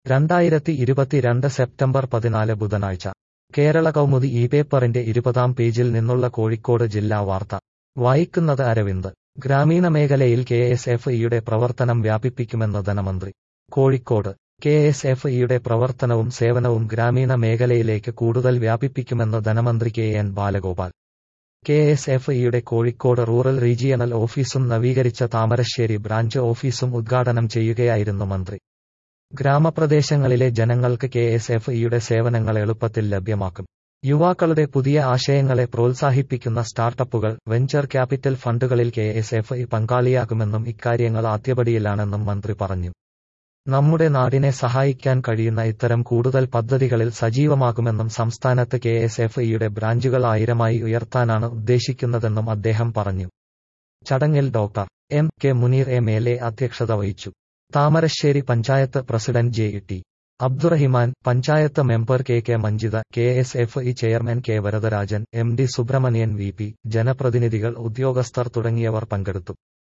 രണ്ടായിരത്തി ഇരുപത്തിരണ്ട് സെപ്റ്റംബർ പതിനാല് ബുധനാഴ്ച കേരള കൗമുദി ഈ പേപ്പറിന്റെ ഇരുപതാം പേജിൽ നിന്നുള്ള കോഴിക്കോട് ജില്ലാ വാർത്ത വായിക്കുന്നത് അരവിന്ദ് ഗ്രാമീണ മേഖലയിൽ കെ എസ് എഫ് ഇയുടെ പ്രവർത്തനം വ്യാപിപ്പിക്കുമെന്ന് ധനമന്ത്രി കോഴിക്കോട് കെ എസ് എഫ് ഇയുടെ പ്രവർത്തനവും സേവനവും ഗ്രാമീണ മേഖലയിലേക്ക് കൂടുതൽ വ്യാപിപ്പിക്കുമെന്ന് ധനമന്ത്രി K N Balagopal K S F ഇയുടെ കോഴിക്കോട് റൂറൽ റീജിയണൽ ഓഫീസും നവീകരിച്ച താമരശ്ശേരി ബ്രാഞ്ച് ഓഫീസും ഉദ്ഘാടനം ചെയ്യുകയായിരുന്നു മന്ത്രി ഗ്രാമപ്രദേശങ്ങളിലെ ജനങ്ങൾക്ക് കെ എസ് എഫ് ഇയുടെ സേവനങ്ങൾ എളുപ്പത്തിൽ ലഭ്യമാക്കും യുവാക്കളുടെ പുതിയ ആശയങ്ങളെ പ്രോത്സാഹിപ്പിക്കുന്ന സ്റ്റാർട്ടപ്പുകൾ വെഞ്ചർ ക്യാപിറ്റൽ ഫണ്ടുകളിൽ കെ എസ് എഫ് ഇ പങ്കാളിയാകുമെന്നും ഇക്കാര്യങ്ങൾ ആദ്യപടിയിലാണെന്നും മന്ത്രി പറഞ്ഞു നമ്മുടെ നാടിനെ സഹായിക്കാൻ കഴിയുന്ന ഇത്തരം കൂടുതൽ പദ്ധതികളിൽ സജീവമാകുമെന്നും സംസ്ഥാനത്ത് കെ എസ് എഫ് ഇയുടെ ബ്രാഞ്ചുകൾ ആയിരമായി ഉയർത്താനാണ് ഉദ്ദേശിക്കുന്നതെന്നും അദ്ദേഹം പറഞ്ഞു ചടങ്ങിൽ doctor M K Muneer M L A അധ്യക്ഷത വഹിച്ചു Thamarassery panchayat president J T Abdurahiman panchayat member K K Manjitha K S F E chairman K Varadarajan M D Subramanian V P ജനപ്രതിനിധികൾ ഉദ്യോഗസ്ഥർ തുടങ്ങിയവർ പങ്കെടുത്തു